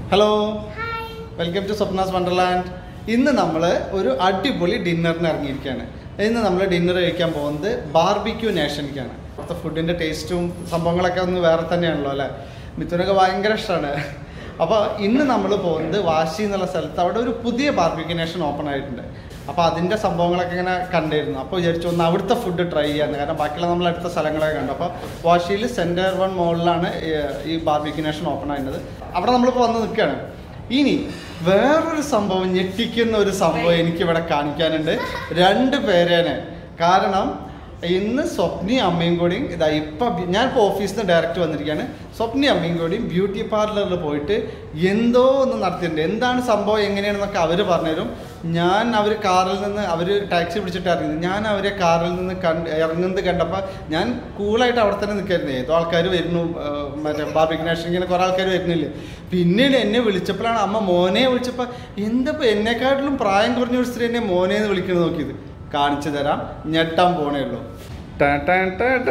Hello welcome to Swapna's Wonderland ഇന്ന് നമ്മൾ ഒരു അടിപൊളി ഡിന്നറിന് ഇറങ്ങിയിരിക്കുകയാണ് ഇന്ന് നമ്മൾ ഡിന്നർ കഴിക്കാൻ പോകുന്നത് ബാർബിക്യൂ നേഷനിക്കാണ് അവിടുത്തെ ഫുഡിൻ്റെ ടേസ്റ്റും സംഭവങ്ങളൊക്കെ ഒന്ന് വേറെ തന്നെയാണല്ലോ അല്ലേ മിഥുനൊക്കെ ഭയങ്കര ഇഷ്ടമാണ് അപ്പോൾ ഇന്ന് നമ്മൾ പോകുന്നത് വാശി എന്നുള്ള സ്ഥലത്ത് അവിടെ ഒരു പുതിയ ബാർബിക്യൂ നേഷൻ ഓപ്പൺ ആയിട്ടുണ്ട് അപ്പോൾ അതിൻ്റെ സംഭവങ്ങളൊക്കെ ഇങ്ങനെ കണ്ടിരുന്നു അപ്പോൾ വിചാരിച്ചു ഒന്ന് അവിടുത്തെ ഫുഡ് ട്രൈ ചെയ്യാന്ന് കാരണം ബാക്കിയുള്ള നമ്മൾ അടുത്ത സ്ഥലങ്ങളൊക്കെ കണ്ടു അപ്പോൾ വാശിയിൽ സെൻറ്റർ വൺ മോളിലാണ് ഈ ബാർബിക്യൂ നേഷൻ ഓപ്പൺ ആയിരുന്നത് അവിടെ നമ്മളിപ്പോൾ വന്ന് നിൽക്കുകയാണ് ഇനി വേറൊരു സംഭവം ഞെട്ടിക്കുന്ന ഒരു സംഭവം എനിക്കിവിടെ കാണിക്കാനുണ്ട് രണ്ട് പേരേനെ കാരണം ഇന്ന് സ്വപ്നി അമ്മയും കൂടിയും ഇതാ ഇപ്പം ഞാനിപ്പോൾ ഓഫീസിൽ നിന്ന് ഡയറക്റ്റ് വന്നിരിക്കുകയാണ് സ്വപ്നി അമ്മയും കൂടിയും ബ്യൂട്ടി പാർലറിൽ പോയിട്ട് എന്തോ ഒന്ന് നടത്തിയിട്ടുണ്ട് എന്താണ് സംഭവം എങ്ങനെയാണെന്നൊക്കെ അവർ പറഞ്ഞുതരും ഞാൻ അവർ കാറിൽ നിന്ന് അവർ ടാക്സി പിടിച്ചിട്ട് ഇറങ്ങി ഞാൻ അവരെ കാറിൽ നിന്ന് കണ്ട് ഇറങ്ങുന്നത് കണ്ടപ്പോൾ ഞാൻ കൂളായിട്ട് അവിടെ തന്നെ നിൽക്കായിരുന്നു ഏതോ ആൾക്കാർ വരുന്നു ആ, മറ്റേ ബാബിഗ്നേഷൻ ഇങ്ങനെ കുറേ ആൾക്കാർ വരുന്നില്ലേ പിന്നീട് എന്നെ വിളിച്ചപ്പോഴാണ് അമ്മ മോനെ വിളിച്ചപ്പോൾ എന്തപ്പോൾ എന്നെക്കാട്ടിലും പ്രായം കുറഞ്ഞ ഒരു സ്ത്രീ എന്നെ മോനെ എന്ന് വിളിക്കുന്നത് നോക്കിയത് കാണിച്ചു തരാം ഞെട്ടാൻ പോണേ ഉള്ളൂ ടാ ടാ ടാ ടാ.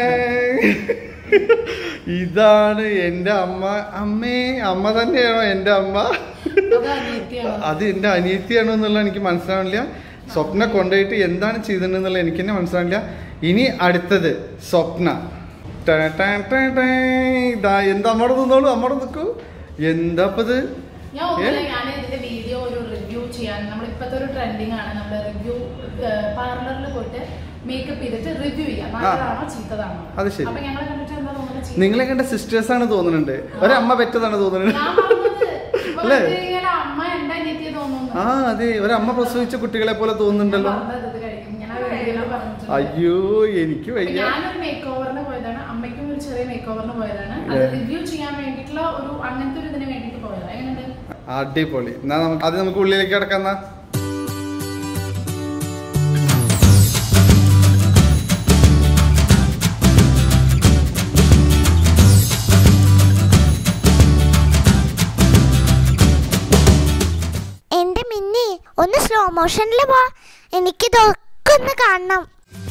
ഇതാണ് എൻ്റെ അമ്മ അമ്മേ അമ്മ തന്നെയാണോ എൻ്റെ അമ്മ അത് എൻ്റെ അനിയത്തിയാണോ എന്നുള്ള എനിക്ക് മനസ്സിലാവില്ല സ്വപ്ന കൊണ്ടുപോയിട്ട് എന്താണ് ചെയ്തിട്ടുണ്ടെന്നുള്ള എനിക്ക് തന്നെ മനസ്സിലാവില്ല ഇനി അടുത്തത് സ്വപ്ന ടാ ടാ ടാ ടാ. ഇതാ എന്താ അമ്മയുടെ നിന്നോളൂ അമ്മയുടെ നിൽക്കൂ എന്താ ഇത് ഞാൻ ഒന്നുമില്ല, ഞാൻ ഇതിന്റെ വീഡിയോ ഒരു റിവ്യൂ ചെയ്യാൻ നമ്മൾ ഇപ്പത്തെ ഒരു ട്രെൻഡിങ് ആണ് നമ്മൾ റിവ്യൂ പാർലറിൽ പോയിട്ട് മേക്കപ്പ് ചെയ്തിട്ട് റിവ്യൂ ചെയ്യാം നല്ലതാണോ ചീത്തതാണോ അത് ശരി. അപ്പൊ ഞങ്ങളെ കണ്ടിട്ട് എന്താ തോന്നുന്നത് ചീത്ത? നിങ്ങളെ കണ്ട സിസ്റ്റേഴ്സ് ആണ് തോന്നുന്നുണ്ട് ഒരമ്മ പെറ്റതാണ് തോന്നുന്നുണ്ട് ഞാൻ പറഞ്ഞത് ഇപ്പൊ അല്ലേ? വെറുതെ ഇങ്ങനെ അമ്മ എന്റെ അനിയത്തിയെ തോന്നുന്നു ആ അതെ ഒരമ്മ പ്രസവിച്ച കുട്ടികളെ പോലെ തോന്നുന്നുണ്ടല്ലോ ഞാൻ പറഞ്ഞത് ഇത് കഴിക്കും. ഞാൻ ആ വീഡിയോയില് പറഞ്ഞിട്ടുണ്ട്. അയ്യോ എനിക്ക് അപ്പൊ വയ്യ ഞാനൊരു മേക്ക് ഓവറിന് പോയതാണ് അമ്മയ്ക്കും ഒരു ചെറിയ മേക്ക് ഓവറിന് പോയതാണ് അത് Yeah. റിവ്യൂ ചെയ്യാൻ വേണ്ടിയിട്ടുള്ള ഒരു അങ്ങനത്തെ ഒരു ഇതിന് വേണ്ടിയിട്ട് പോയതാണ് എങ്ങനെയുണ്ട് അടിപൊളി എന്നാ നമുക്ക് അത് നമുക്ക് ഉള്ളിലേക്ക് കിടക്കാം എന്നാ എന്റെ മിന്നി ഒന്ന് സ്ലോ മോഷനിൽ പോ എനിക്കിതൊക്കെ ഒന്ന് കാണണം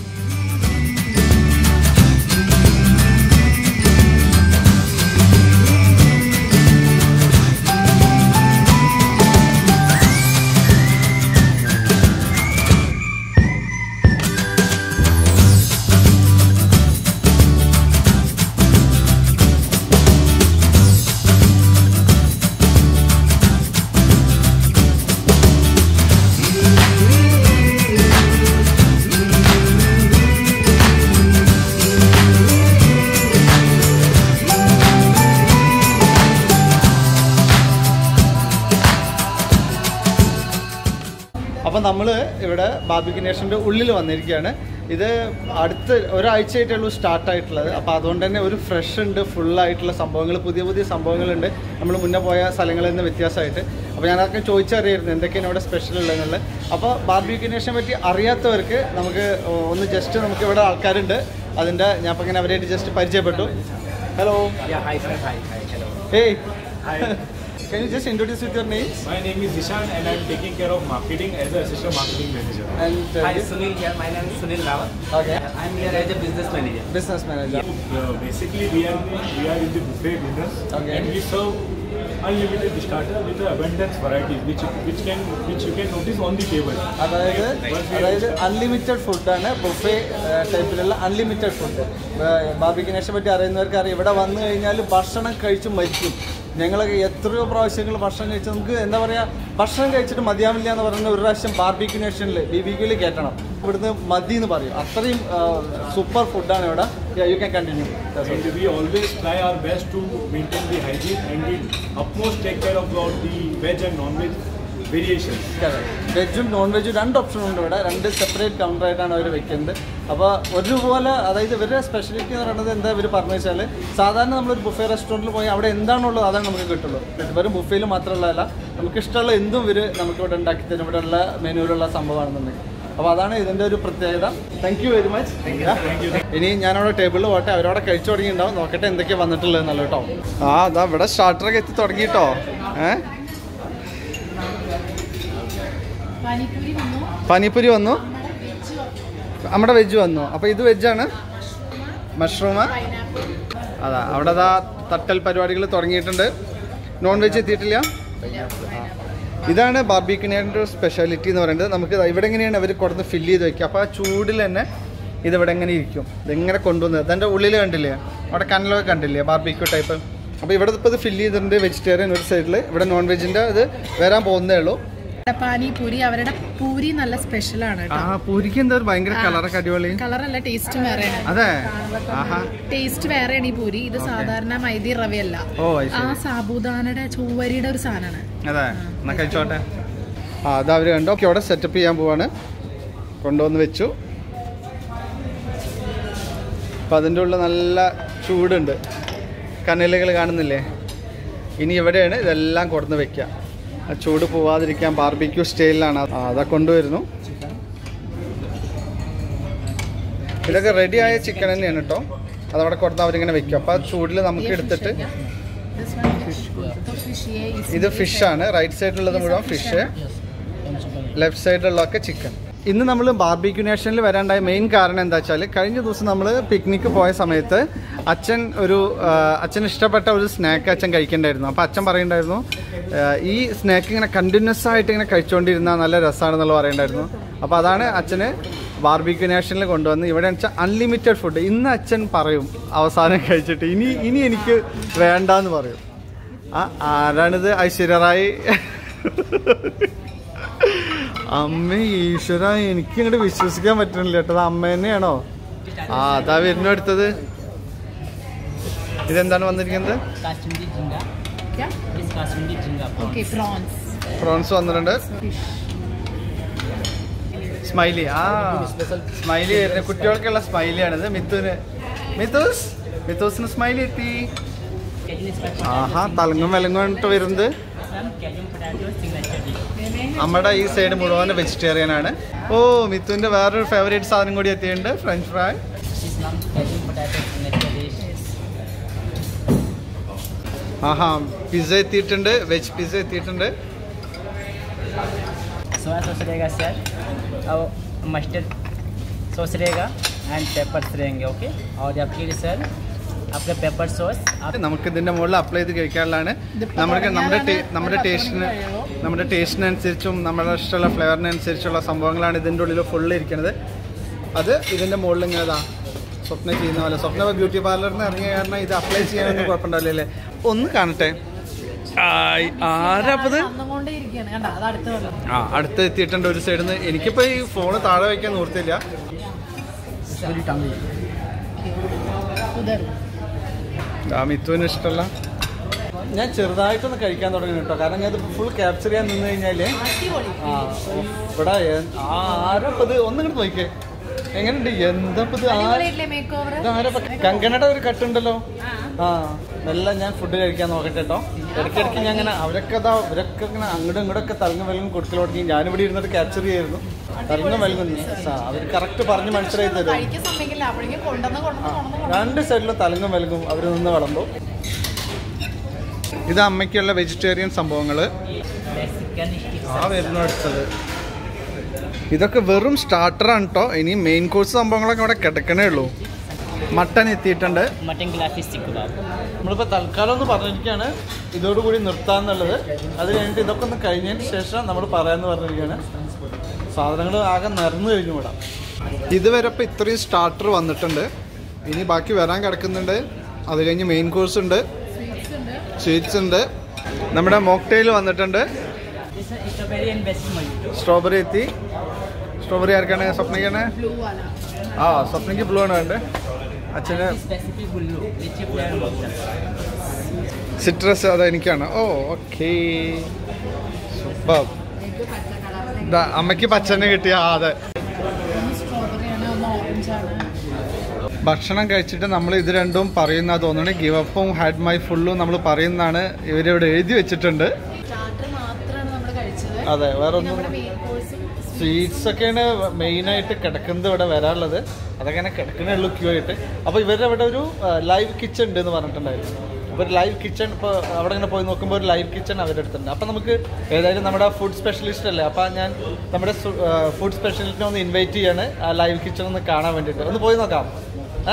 അപ്പം നമ്മൾ ഇവിടെ ബാബിക്ക് നേഷൻ്റെ ഉള്ളിൽ വന്നിരിക്കുകയാണ് ഇത് അടുത്ത ഒരാഴ്ചയായിട്ടേ ഉള്ളൂ സ്റ്റാർട്ട് ആയിട്ടുള്ളത് അപ്പോൾ അതുകൊണ്ട് തന്നെ ഒരു ഫ്രഷ് ഉണ്ട് ഫുള്ളായിട്ടുള്ള സംഭവങ്ങൾ പുതിയ പുതിയ സംഭവങ്ങളുണ്ട് നമ്മൾ മുന്നേ പോയ സ്ഥലങ്ങളിൽ നിന്ന് വ്യത്യാസമായിട്ട് അപ്പോൾ ഞാൻ അതൊക്കെ ചോദിച്ചറിയായിരുന്നു എന്തൊക്കെയാണ് ഇവിടെ സ്പെഷ്യൽ ഉള്ളതെന്നുള്ളത് അപ്പോൾ ബാർബിക്യൂ നേഷനെ പറ്റി അറിയാത്തവർക്ക് നമുക്ക് ഒന്ന് ജസ്റ്റ് നമുക്ക് ഇവിടെ ആൾക്കാരുണ്ട് അതിൻ്റെ ഞാൻ അപ്പോൾ ഇങ്ങനെ അവരായിട്ട് ജസ്റ്റ് പരിചയപ്പെട്ടു hello Yeah, hi sir. Hi, hi, hello. Hey Hi. Can you just introduce with your names? My name is Ishan and I'm taking care of marketing as an assistant marketing manager. And uh, Hi, you- Sunil here. My name is Sunil Rawat. Okay. I'm here as a business manager. business manager. Uh, basically, we are we are in the buffet dinners Okay. and we serve unlimited starter with abundance varieties, which which can which you can notice on the table. അതായത് അതായത് unlimited ഫുഡാണ് buffet ടൈപ്പിലുള്ള unlimited food ബാബിക്കിനേഷനെ പറ്റി അറിയുന്നവർക്ക് അറിയാം ഇവിടെ വന്നു കഴിഞ്ഞാൽ ഭക്ഷണം കഴിച്ച് മരിക്കും ഞങ്ങളൊക്കെ എത്രയോ പ്രാവശ്യങ്ങൾ ഭക്ഷണം കഴിച്ച് നമുക്ക് എന്താ പറയുക ഭക്ഷണം കഴിച്ചിട്ട് മതിയാവില്ല എന്ന് പറയുന്ന ഒരു പ്രാവശ്യം ബാർബിക്യുനേഷനിൽ ബി ബി ക്യൂല് കയറ്റണം ഇവിടുന്ന് മതി എന്ന് പറയും അത്രയും സൂപ്പർ ഫുഡാണ് ഇവിടെ you can continue And we always try our best to maintain the hygiene and we utmost take care of all the veg and non-veg variations. വെജും നോൺ വെജും രണ്ട് ഓപ്ഷൻ ഉണ്ട് ഇവിടെ രണ്ട് സെപ്പറേറ്റ് കൗണ്ടർ ആയിട്ടാണ് അവർ വെക്കുന്നത് അപ്പോൾ ഒരുപോലെ അതായത് ഇവരുടെ സ്പെഷ്യാലിറ്റി എന്ന് പറയുന്നത് എന്താ ഇവർ പറഞ്ഞു വെച്ചാൽ സാധാരണ നമ്മളൊരു ബുഫേ റെസ്റ്റോറൻറ്റിൽ പോയി അവിടെ എന്താണുള്ളത് അതാണ് നമുക്ക് കിട്ടുള്ളൂ വെറും ബുഫേയിൽ മാത്രമുള്ളതല്ല നമുക്ക് ഇഷ്ടമുള്ള എന്തും ഇവർ നമുക്ക് ഇവിടെ ഉണ്ടാക്കി തരും ഇവിടെ ഉള്ള മെനുവിലുള്ള സംഭവമാണെന്നുണ്ടെങ്കിൽ അപ്പോൾ അതാണ് ഇതിൻ്റെ ഒരു പ്രത്യേകത താങ്ക് യു വെരി മച്ച് ഇനി ഞാനവിടെ ടേബിളിൽ പോട്ടെ അവരവിടെ കഴിച്ചു തുടങ്ങിയിട്ടുണ്ടാവും നോക്കട്ടെ എന്തൊക്കെയാണ് വന്നിട്ടുള്ളത് എന്നല്ലോ കേട്ടോ ആ അതാ ഇവിടെ സ്റ്റാർട്ടറൊക്കെ എത്തി തുടങ്ങിയിട്ടോ ഏഹ് പാനിപ്പൂരി വന്നു പാനിപ്പൂരി വന്നു നമ്മുടെ വെജ് വന്നു അപ്പോൾ ഇത് വെജാണ് മഷ്റൂമ് പൈനാപ്പിൾ അതാ അവിടെ ദാ തട്ടൽ പരിപാടികൾ തുടങ്ങിയിട്ടുണ്ട് നോൺ വെജ് എത്തിയിട്ടില്ല ഇതാണ് ബാർബിക്കിൻ്റെ സ്പെഷ്യാലിറ്റി എന്ന് പറയുന്നത് നമുക്ക് ദാ ഇവിടെ എങ്ങനെയാണ് അവർ കൊടുന്ന് ഫില്ല് ചെയ്ത് വെക്കുക അപ്പോൾ ആ ചൂടിൽ തന്നെ ഇതിവിടെ എങ്ങനെ ഇരിക്കും ഇതിങ്ങനെ കൊണ്ടുവന്നത് അതിൻ്റെ ഉള്ളിൽ കണ്ടില്ലേ അവിടെ കനലൊക്കെ കണ്ടില്ലേ ബാർബിക്യൂ ടൈപ്പ് അപ്പോൾ ഇവിടെ ഇപ്പോൾ ഇത് ഫില്ല് ചെയ്തിട്ടുണ്ട് വെജിറ്റേറിയൻ ഒരു സൈഡിൽ ഇവിടെ നോൺ വെജിൻ്റെ ഇത് വരാൻ പോകുന്നേ ഉള്ളൂ പാനി പൂരി അവരുടെ പൂരി നല്ല സ്പെഷ്യൽ ആണ് ആ പൂരിക്ക് എന്താ ഒരു ഭയങ്കര കളറൊക്കെ അടിപൊളി കളറല്ല ടേസ്റ്റും വേറെയാണ് അതെ ആഹാ ടേസ്റ്റ് വേറെയാണ് ഈ പൂരി ഇത് സാധാരണ മൈദി റവയല്ല ഓ അത് ആ ശരി സാബുദാനയുടെ ചൊവ്വരിയുടെ ഒരു സാധനമാണ് അതെ എന്നാ കഴിച്ചോട്ടെ ആ അത് അവർ കണ്ടു ഓക്കെ അവിടെ സെറ്റപ്പ് ചെയ്യാൻ പോവാണ് കൊണ്ടുവന്ന് വെച്ചു അപ്പം അതിൻ്റെ ഉള്ളിൽ നല്ല ചൂടുണ്ട് കനലുകൾ കാണുന്നില്ലേ ഇനി ഇവിടെയാണ് ഇതെല്ലാം കൊടുന്ന് വെക്കുക ആ ചൂട് പോവാതിരിക്കാൻ ബാർബിക്യൂ സ്റ്റൈലിലാണ് ആ, അതാ കൊണ്ടുവരുന്നു ഇതൊക്കെ റെഡി ആയ ചിക്കൻ തന്നെയാണ് കേട്ടോ അതവിടെ കൊടുത്ത് അവരിങ്ങനെ വെക്കും അപ്പോൾ ആ ചൂടിൽ നമുക്ക് എടുത്തിട്ട് ഇത് ഫിഷാണ് റൈറ്റ് സൈഡിലുള്ളത് മുഴുവൻ ഫിഷ് ലെഫ്റ്റ് സൈഡിലുള്ളതൊക്കെ ചിക്കൻ ഇന്ന് നമ്മൾ ബാർബിക്യൂ നേഷനിൽ വരാണ്ടായ മെയിൻ കാരണം എന്താ വെച്ചാൽ കഴിഞ്ഞ ദിവസം നമ്മൾ പിക്നിക്ക് പോയ സമയത്ത് അച്ഛൻ ഒരു ആ, അച്ഛന് ഇഷ്ടപ്പെട്ട ഒരു സ്നാക്ക് അച്ഛൻ കഴിക്കണ്ടായിരുന്നു അപ്പോൾ അച്ഛൻ പറയുണ്ടായിരുന്നു ആ, ഈ സ്നാക്ക് ഇങ്ങനെ കണ്ടിന്യൂസ് ആയിട്ട് ഇങ്ങനെ കഴിച്ചുകൊണ്ടിരുന്നാൽ നല്ല രസമാണെന്നുള്ള പറയുണ്ടായിരുന്നു അപ്പോൾ അതാണ് അച്ഛന് ബാർബിക്യൂ നേഷനിൽ കൊണ്ടുവന്ന് ഇവിടെ വെച്ചാൽ അൺലിമിറ്റഡ് ഫുഡ് ഇന്ന് അച്ഛൻ പറയും അവസാനം കഴിച്ചിട്ട് ഇനി ഇനി എനിക്ക് വേണ്ടാന്ന് പറയും ആ ആരാണിത് ഐശ്വര്യ റായ് അമ്മ ഈശ്വര എനിക്ക് ഇങ്ങോട്ട് വിശ്വസിക്കാൻ പറ്റണില്ല കേട്ടോ അത് അമ്മ തന്നെയാണോ ആ അതാ വരുന്നു എടുത്തത് ഇതെന്താണ് വന്നിരിക്കുന്നത് काश्मीरी झींगा क्या इस काश्मीरी झींगा ഓക്കെ പ്രോൺസ് പ്രോൺസ് വന്നിട്ടുണ്ട് സ്മൈലി ആ സ്മൈലി വരുന്നത് കുട്ടികൾക്കുള്ള സ്മൈലിയാണിത് മിത്തുന് മിത്തൂസ് മിത്തൂസിന് സ്മൈലി എത്തി कैजन स्पेशल ആഹാ തലങ്ങും വിലങ്ങും ഇട്ട് വരുന്നത് ma'am Cajun potato signature dish നമ്മുടെ ഈ സൈഡ് മുഴുവൻ വെജിറ്റേറിയൻ ആണ് ഓ മിത്തുവിന്റെ വേറൊരു ഫേവറേറ്റ് സാധനം കൂടി എത്തിയിട്ടുണ്ട് ഫ്രഞ്ച് ഫ്രൈ इस नाम कैजन पोटैटो सिग्नेचर डिश ആഹാ പിസ്സ എത്തിയിട്ടുണ്ട് വെജ് പിസ്സ എത്തിയിട്ടുണ്ട് सोया सॉस रहेगा सर और मस्टर्ड सॉस रहेगा एंड पेपर्स रहेंगे ओके और आपके लिए सर आपका पेपर सॉस आप നമുക്ക് ഇതിന്റെ മുകളിൽ അപ്ലൈ ചെയ്ത് കഴിക്കാനുള്ളതാണ് നമുക്ക് നമ്മുടെ ടേ- നമ്മുടെ ടേസ്റ്റിന് നമ്മുടെ ടേസ്റ്റിനനുസരിച്ചും നമ്മുടെ ഇഷ്ടമുള്ള ഫ്ലേവറിനനുസരിച്ചുള്ള സംഭവങ്ങളാണ് ഇതിൻ്റെ ഉള്ളിൽ ഫുള്ള് ഇരിക്കുന്നത് അത് ഇതിന്റെ മുകളിൽ ഇങ്ങനെ ഇതാ സ്വപ്ന ചെയ്യുന്ന പോലെ സ്വപ്ന ബ്യൂട്ടി പാർലറിൽ നിന്ന് ഇറങ്ങിയ കാരണം ഇത് അപ്ലൈ ചെയ്യാനൊന്നും കുഴപ്പമുണ്ടാവില്ല അല്ലേ ഒന്ന് കാണട്ടെ ആയ്, ആരാ അപ്പത് വന്നുകൊണ്ടേ ഇരിക്കുകയാണ് കണ്ട അത് അടുത്ത് വന്നു ആ അടുത്ത് എത്തിയിട്ടുണ്ട് ഒരു സൈഡിൽ നിന്ന് എനിക്കിപ്പോൾ ഈ ഫോണ് താഴെ വയ്ക്കാൻ നിർത്തില്ല ഉദർ ആ മിത്തുവിന് ഇഷ്ടമല്ല ഞാൻ ചെറുതായിട്ടൊന്ന് കഴിക്കാൻ തുടങ്ങി കേട്ടോ കാരണം ഞാൻ ഫുൾ ക്യാപ്ചർ ചെയ്യാൻ നിന്ന് കഴിഞ്ഞാല് ആ ഇവിടെ എ- ആ ആരപ്പത് ഒന്നിങ്ങോട്ട് നോക്കിയേ എങ്ങനെയുണ്ട് എന്തപ്പത് മേക്ക് ഓവർ ഇതാരപ്പ കങ്കണയുടെ ഒരു കട്ടുണ്ടല്ലോ ആ മെല്ലെ ഞാൻ ഫുഡ് കഴിക്കാൻ നോക്കട്ടെ കേട്ടോ ഇടയ്ക്കിടയ്ക്ക് ഞാൻ അങ്ങനെ അവരൊക്കെ അതാ അവരൊക്കെ ഇങ്ങനെ അങ്ങോട്ടും ഇങ്ങോട്ടൊക്കെ തലങ്ങും വെലങ്ങും കൊടുക്കൽ തുടങ്ങി ഞാനിവിടെ ഇരുന്നിട്ട് ക്യാപ്ചർ ചെയ്യായിരുന്നു തലങ്ങും വെലങ്ങും അവർ കറക്റ്റ് പറഞ്ഞ് മനസ്സിലായി തരും കഴിക്കാൻ സമ്മതിക്കില്ല അപ്പോഴേക്കും കൊണ്ടുവന്ന് കൊണ്ടുവന്ന് കൊണ്ടുവന്ന് രണ്ട് സൈഡിലും തലങ്ങും വെലങ്ങും അവർ നിന്ന് വിളമ്പും ഇത് അമ്മയ്ക്കുള്ള വെജിറ്റേറിയൻ സംഭവങ്ങൾ चिकन स्टिक ആ വരുന്നു അടുത്തത് ഇതൊക്കെ വെറും സ്റ്റാർട്ടറാണ് കേട്ടോ ഇനി മെയിൻ കോഴ്സ് സംഭവങ്ങളൊക്കെ ഇവിടെ കിടക്കണേ ഉള്ളൂ മട്ടൻ എത്തിയിട്ടുണ്ട് मटन ग्लाफिस चिक कबाब നമ്മളിപ്പോൾ തൽക്കാലം ഒന്ന് പറഞ്ഞിരിക്കുകയാണ് ഇതോടുകൂടി നിർത്താന്നുള്ളത് അത് കഴിഞ്ഞിട്ട് ഇതൊക്കെ ഒന്ന് കഴിഞ്ഞതിന് ശേഷം നമ്മൾ പറയാമെന്ന് പറഞ്ഞിരിക്കുകയാണ് സാധനങ്ങൾ ആകെ നിറഞ്ഞു കഴിഞ്ഞു ഇവിടെ ഇതുവരെ ഇപ്പോൾ ഇത്രയും സ്റ്റാർട്ടർ വന്നിട്ടുണ്ട് ഇനി ബാക്കി വരാൻ കിടക്കുന്നുണ്ട് അത് കഴിഞ്ഞ് മെയിൻ കോഴ്സ് ഉണ്ട് സ്വീറ്റ്സ് ഉണ്ട് നമ്മുടെ മോക്ടെയിൽ വന്നിട്ടുണ്ട് strawberry and basic mojito strawberry എത്തി സ്ട്രോബെറി ആർക്കാണ് സ്വപ്നയ്ക്കാണ് ബ്ലൂ അല്ല ആ സ്വപ്നയ്ക്ക് ബ്ലൂ ആണ് വേണ്ടത് അച്ഛന് स्पेसिफिक बुल्लू लीची फ्लेवर मक्खन സിട്രസ് അത് എനിക്കാണ് ഓ ഓക്കേ സൂപ്പർ അമ്മയ്ക്ക് പച്ചനെ കിട്ടിയ ആ അതെ ഒന്ന് സ്ട്രോബെറി ആണ് ഒന്ന് ഓറഞ്ച് ആണ് ഭക്ഷണം കഴിച്ചിട്ട് നമ്മൾ ഇത് രണ്ടും പറയുന്ന തോന്നുന്നു ഗിവ് അപ്പും ഹാഡ് മൈ ഫുള്ളും നമ്മൾ പറയുന്നതാണ് ഇവരിവിടെ എഴുതി വെച്ചിട്ടുണ്ട് സ്റ്റാർട്ടർ മാത്രമാണ് നമ്മൾ കഴിച്ചത് അതെ വേറെ ഒന്നും നമ്മുടെ മെയിൻ കോഴ്സും സ്വീറ്റ്സ് ഒക്കെയാണ് മെയിനായിട്ട് കിടക്കുന്നത് ഇവിടെ വരാനുള്ളത് അതൊക്കെ ഇങ്ങനെ കിടക്കണേ ഉള്ളൂ ക്യൂ ആയിട്ട് അപ്പോൾ ഇവരുടെ അവിടെ ഒരു ലൈവ് കിച്ചൺ ഉണ്ട് എന്ന് പറഞ്ഞിട്ടുണ്ടായിരുന്നു അപ്പോൾ ഒരു ലൈവ് കിച്ചൺ ഇപ്പോൾ അവിടെ ഇങ്ങനെ പോയി നോക്കുമ്പോൾ ഒരു ലൈവ് കിച്ചൺ അവരുടെ അടുത്തുണ്ട് അപ്പോൾ നമുക്ക് ഏതായാലും നമ്മുടെ ഫുഡ് സ്പെഷ്യലിസ്റ്റ് അല്ലേ അപ്പോൾ ഞാൻ നമ്മുടെ ഫുഡ് സ്പെഷ്യലിസ്റ്റിനെ ഒന്ന് ഇൻവൈറ്റ് ചെയ്യാണ് ആ ലൈവ് കിച്ചൺ ഒന്ന് കാണാൻ വേണ്ടിയിട്ട് ഒന്ന് പോയി നോക്കാം ഏ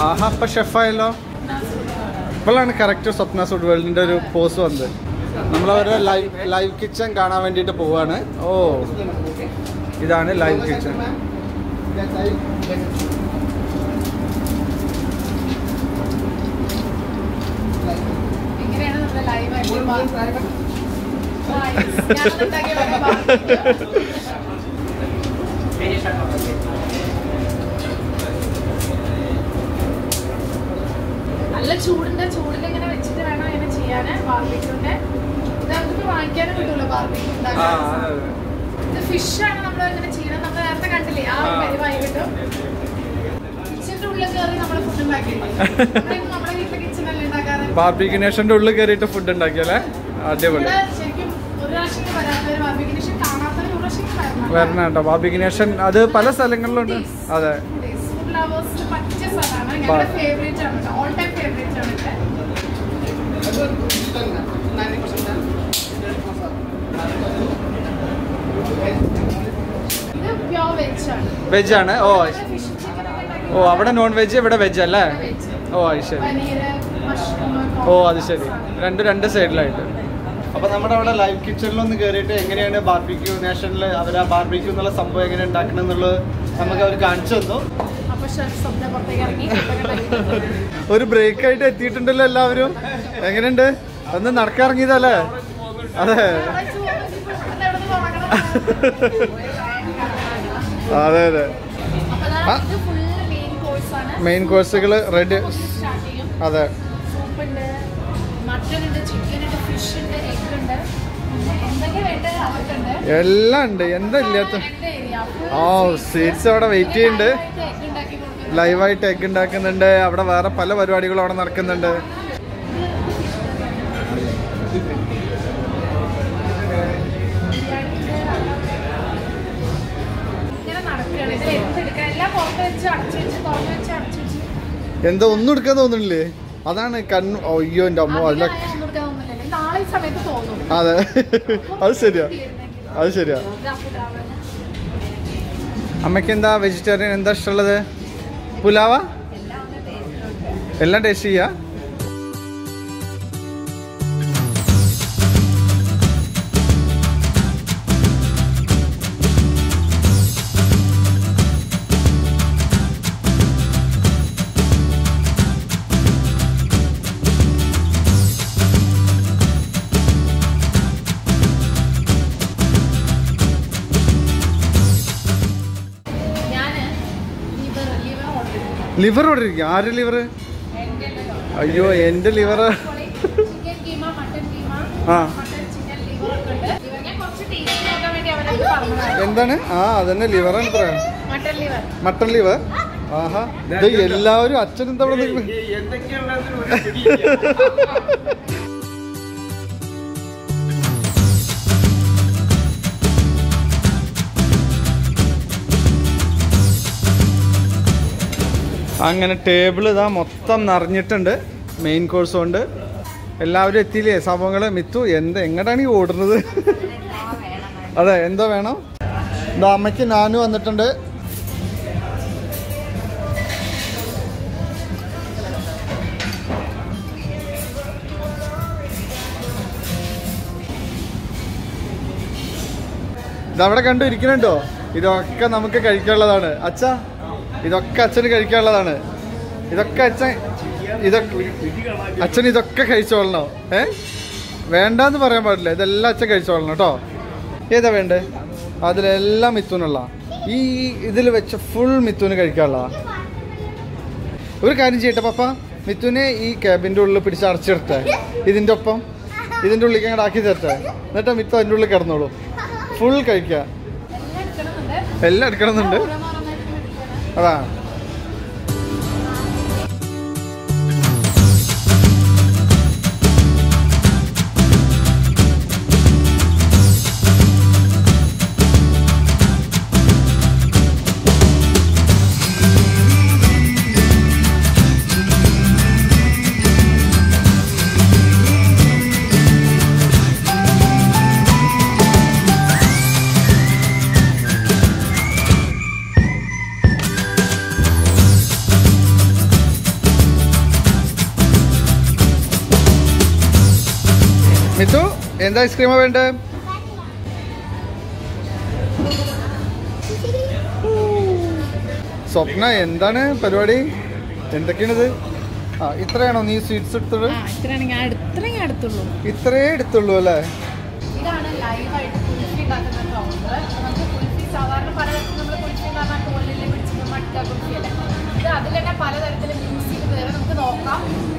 ആഹാ ഇപ്പൊ ഷെഫായല്ലോ ഇപ്പോഴാണ് കറക്റ്റ് സ്വപ്ന ഫുഡ് വേൾഡിന്റെ ഒരു പോസ് വന്നത് നമ്മളവരെ ലൈവ് ലൈവ് കിച്ചൺ കാണാൻ വേണ്ടിയിട്ട് പോവാണ് ഓ ഇതാണ് ലൈവ് കിച്ചൺ ഇങ്ങനെയാണ് നമ്മുടെ ലൈവ് ആയിട്ട് ഞാനുണ്ടാക്കിയ വക barbecue. നല്ല ചൂടിന്റെ ചൂടിൽ ഇങ്ങനെ വെച്ചിട്ട് വേണം ഇങ്ങനെ ചെയ്യാന് ബാർബിക്യൂന്റെ ഇത് നമുക്ക് വാങ്ങിക്കാനും കിട്ടൂല ബാർബിക്യൂ ഉണ്ടാക്കാൻ ഇത് ഫിഷ് ആണ് നമ്മൾ ഇങ്ങനെ ചെയ്യുന്നത് നമ്മൾ നേരത്തെ കണ്ടില്ലേ ആ ഒരു പരിവായി കിട്ടും കിച്ചന്റെ ഉള്ളിൽ കയറി നമ്മൾ ഫുഡ് ഉണ്ടാക്കിയില്ലേ നമ്മളിപ്പോ നമ്മുടെ വീട്ടിലെ കിച്ചണല്ലേ ഉണ്ടാക്കാറ് ബാർബിക്കിനേഷന്റെ ഉള്ളിൽ കയറിയിട്ട് ഫുഡ് ഉണ്ടാക്കിയല്ലേ അടിപൊളി ഇവിടെ ശരിക്കും ഒരു പ്രാവശ്യം വരാത്തവര് ബാർബിക്യൂഷൻ കാണാത്തവര് ഒരു പ്രാവശ്യം വരണം. വരണം കേട്ടോ ബാർബിക്കിനേഷൻ അത് പല സ്ഥലങ്ങളിലുണ്ട് അതെ ഫുഡ് ലവേഴ്സിന് പറ്റിയ സ്ഥലമാണ് ഞങ്ങളുടെ ഫേവറേറ്റ് ആണ് ഓൾ ടൈം ഫേവറേറ്റ് ആണ് ഇവിടെ ഇത് പ്യോർ വെജ് ആണ് വെജ് ആണ് ഓ ഫിഷ് ചിക്കൻ ഒക്കെ ഓ അവിടെ നോൺ വെജ് ഇവിടെ വെജ് അല്ലേ ഓ അത് ശരി പനീര് മഷ്റൂം ഓ അത് ശരി രണ്ട് രണ്ട് സൈഡിലായിട്ട് അപ്പൊ നമ്മുടെ അവിടെ ലൈവ് കിച്ചണിലൊന്ന് കയറിയിട്ട് എങ്ങനെയാണ് ബാർബിക്യൂ നാഷണൽ അവർ ആ ബാർബിക്യൂ എന്നുള്ള സംഭവം എങ്ങനെ ഉണ്ടാക്കണം എന്നുള്ളത് നമുക്ക് അവർ കാണിച്ചു തന്നു അപ്പൊ ഷെഫ് സ്വപ്ന പുറത്തേക്ക് ഇറങ്ങി food ഒക്കെ ഉണ്ടാക്കി. ഒരു ബ്രേക്ക് ആയിട്ട് എത്തിയിട്ടുണ്ടല്ലോ എല്ലാവരും എങ്ങനെയുണ്ട് ഒന്ന് നടക്കിറങ്ങിയതല്ലേ അതെ അവിടെ ചോറ് ഇപ്പൊ ഇവിടെ എവിടുന്ന് തുടങ്ങണം? അതെ അതെ അപ്പൊ ദാ ആ. ഇത് full main course ആണ്. മെയിൻ കോഴ്സുകൾ റെഡി Start ചെയ്യും. അതെ സൂപ്പ് ഉണ്ട് മട്ടൺ ഉണ്ട് ചിക്കൻ ഉണ്ട് ഫിഷ് ഉണ്ട് എഗ് ഉണ്ട് പിന്നെ എന്തൊക്കെ വേണ്ടത് അവർക്കുണ്ട് എല്ലാം ഉണ്ട് എന്താ ഇല്ലാത്ത എന്റെ ഏരിയ ഓ സീറ്റ്സ് അവിടെ വെയിറ്റ് ചെയ്യുന്നുണ്ട് എഗ് ഉണ്ടാക്കി കൊടുക്കുന്നത് ലൈവായിട്ട് എഗ് ഉണ്ടാക്കുന്നുണ്ട് അവിടെ വേറെ പല പരിപാടികളും അവിടെ നടക്കുന്നുണ്ട് ഇങ്ങനെ നടക്കുകയാണ് ഇതിൽ എന്തെടുക്കാൻ എല്ലാം പുറത്ത് വെച്ച് അടച്ചു വെച്ച് തുറന്ന് വെച്ച് അടച്ചു വെച്ച് എന്താ ഒന്നും എടുക്കാൻ തോന്നുന്നില്ലേ അതാണ് കണ്ണു അയ്യോ എൻ്റെ അമ്മ അല്ല അധികം ഒന്നും എടുക്കാൻ തോന്നുന്നില്ല നാളെ ഈ സമയത്ത് തോന്നും അതെ അത് ശരിയാ അത് ശരിയാ ഇതാ food ആവുന്നത്. അമ്മയ്ക്ക് എന്താ വെജിറ്റേറിയൻ എന്താ ഇഷ്ടമുള്ളത് പുലാവ എല്ലാം ടേസ്റ്റ് ചെയ്യാ ഞാന് liver, liver order ചെയ്തു. ലിവർ ഇവിടെ ഇരിക്കും ആര് ലിവർ എന്റെ liver. അയ്യോ എൻ്റെ liver chicken keema mutton keema ആ. മട്ടൻ ചിക്കൻ ലിവർ ഒക്കെ ഉണ്ട് ലിവർ ഞാൻ കുറച്ച് ടേസ്റ്റ് നോക്കാൻ വേണ്ടി അവരത് പറഞ്ഞതാണ് എന്താണ് ആ അതന്നെ ലിവർ എത്ര മട്ടൻ ലിവർ മട്ടൺ ലിവർ ആഹാ ഇത് എല്ലാവരും അച്ഛൻ എന്താ ഇവിടെ നിൽക്കുന്നത് അങ്ങനെ ടേബിൾ ഇതാ മൊത്തം നിറഞ്ഞിട്ടുണ്ട് മെയിൻ കോഴ്സ് കൊണ്ട് എല്ലാവരും എത്തിയില്ലേ സംഭവങ്ങൾ മിത്തു എന്താ എങ്ങോട്ടാണ് ഈ ഓടുന്നത് അതെ എന്തോ വേണം ഇതാ അമ്മയ്ക്ക് നാനു വന്നിട്ടുണ്ട് ഇതവിടെ കണ്ടു ഇരിക്കുന്നുണ്ടോ ഇതൊക്കെ നമുക്ക് കഴിക്കാനുള്ളതാണ് അച്ഛ ഇതൊക്കെ അച്ഛന് കഴിക്കാനുള്ളതാണ് ഇതൊക്കെ അച്ഛൻ ഇതൊക്കെ അച്ഛൻ ഇതൊക്കെ കഴിച്ചോളണോ ഏ വേണ്ടാന്ന് പറയാൻ പാടില്ല ഇതെല്ലാം അച്ഛൻ കഴിച്ചോളണം കേട്ടോ ഏതാ വേണ്ടേ അതിലെല്ലാം മിഥുനുള്ള ഈ ഇതിൽ വെച്ച ഫുൾ മിഥുന് കഴിക്കാനുള്ള ഒരു കാര്യം ചെയ്യട്ടെ പപ്പ മിഥുനെ ഈ ക്യാബിൻ്റെ ഉള്ളിൽ പിടിച്ച് അടച്ചിടട്ടെ ഇതിൻ്റെ ഒപ്പം ഇതിൻ്റെ ഉള്ളിലേക്ക് അങ്ങോട്ട് ആക്കി തരട്ടെ എന്നിട്ട് മിത്തു അതിൻ്റെ ഉള്ളിൽ കിടന്നോളൂ ഫുൾ കഴിക്കുക എല്ലാം എടുക്കണമെന്നുണ്ട് എല്ലാം എടുക്കണമെന്നുണ്ട് ഓരോന്നോരോന്നായിട്ട് മേടിക്കണം. അതാ എന്താ ഐസ്ക്രീമാ വേണ്ടേ സ്വപ്ന എന്താണ് പരിപാടി എന്തൊക്കെയാണിത് ആ ഇത്രയാണോ നീ സ്വീറ്റ്സ് എടുത്തത് ആ ഇത്രയാണ് ഞാൻ ഇത്രയും ഞാൻ എടുത്തുള്ളൂ ഇത്രേ എടുത്തുള്ളൂ അല്ലേ ഇതാണ് ലൈവായിട്ട് കുൽഫി ഉണ്ടാക്കുന്ന കൗണ്ടർ നമുക്ക് കുൽഫി സാധാരണ പലതരത്തിൽ നമ്മൾ കുൽഫി എന്ന് പറഞ്ഞാൽ തോലിൽ പിടിച്ചിട്ട് മട്ട കുൽഫി അല്ലേ ഇത് അതിൽ തന്നെ പലതരത്തിൽ മിക്സ് ചെയ്ത് വേറെ നമുക്ക് നോക്കാം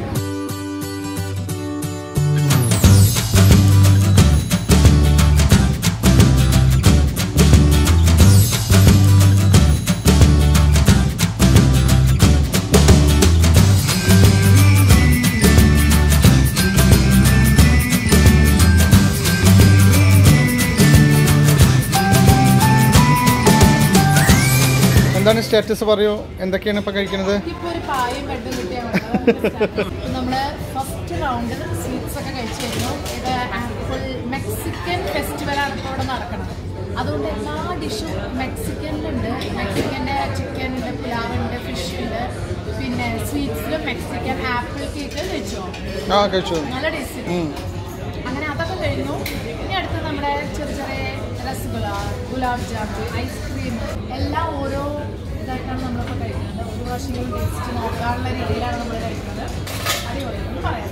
എന്താണ് സ്റ്റാറ്റസ് പറയൂ എന്തൊക്കെയാണ് ഇപ്പൊ കഴിക്കുന്നത് ഇപ്പൊ ഒരു പായും ബെഡും കിട്ടിയാൽ നമ്മള് ഫസ്റ്റ് റൗണ്ട് സ്വീറ്റ്സ് ഒക്കെ കഴിച്ചു കഴിഞ്ഞു ഇത് ആപ്പിൾ മെക്സിക്കൻ ഫെസ്റ്റിവലാണ് ഇപ്പോൾ ഇവിടെ നടക്കുന്നത് അതുകൊണ്ട് എല്ലാ ഡിഷും മെക്സിക്കനിലുണ്ട് മെക്സിക്കൻ്റെ ചിക്കൻ ഉണ്ട് പുലാവ് ഉണ്ട് ഫിഷ് ഉണ്ട് പിന്നെ സ്വീറ്റ്സിലും മെക്സിക്കൻ ആപ്പിൾ കേക്ക് കഴിച്ചോ ആ കഴിച്ചു നല്ല ടേസ്റ്റ് ഉം. അങ്ങനെ അതൊക്കെ കഴിഞ്ഞു ഇനി അടുത്ത് നമ്മുടെ ചെറിയ ചെറിയ രസഗുള ഗുലാബ് ജാമുൻ ഐസ്ക്രീം എല്ലാം ഓരോ ഇതായിട്ടാണ് നമ്മളിപ്പോൾ കഴിക്കുന്നത് ഒരു പ്രാവശ്യം ടേസ്റ്റ് നോക്കാനുള്ള രീതിയിലാണ് നമ്മൾ കഴിക്കുന്നത് അടിപൊളിയാണെന്ന് പറയാം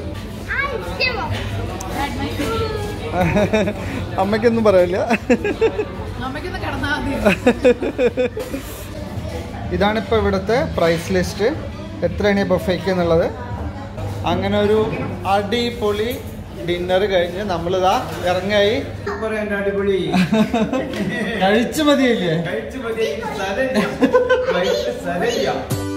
Had my favorite. അമ്മയ്ക്കൊന്നും പറയില്ല നമുക്കിന്ന് കിടന്നാൽ മതി ഇതാണിപ്പോൾ ഇവിടുത്തെ പ്രൈസ് ലിസ്റ്റ് എത്രയാണ് ഈ ബൊഫയ്ക്ക് എന്നുള്ളത് അങ്ങനെ ഒരു അടിപൊളി ഡിന്നർ കഴിഞ്ഞ് നമ്മളിതാ ഇറങ്ങായി അടിപൊളി കഴിച്ചു മതിയില്ലേ കഴിച്ചു മതി സ്ഥലമില്ല വൈകിട്ട് സ്ഥലമില്ല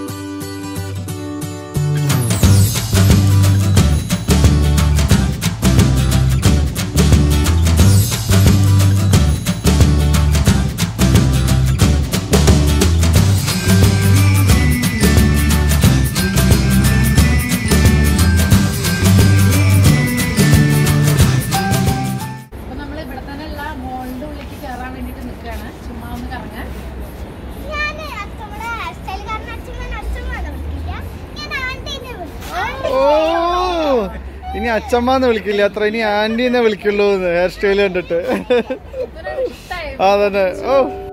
അപ്പൊ നമ്മൾ ഇവിടെ തന്നെ ഉള്ള മോളിന്റെ ഉള്ളിലേക്ക് കയറാൻ വേണ്ടിയിട്ട് നിൽക്കുകയാണ് ചുമ്മാ ഒന്ന് കറങ്ങാൻ ഓ ഇനി അച്ഛമ്മന്ന് വിളിക്കില്ല അത്ര ഇനി ആന്റിനെ വിളിക്കുള്ളൂ ഹെയർ സ്റ്റൈൽ കണ്ടിട്ട് ഇതൊരു ഇഷ്ടായി അതന്നെ ഓ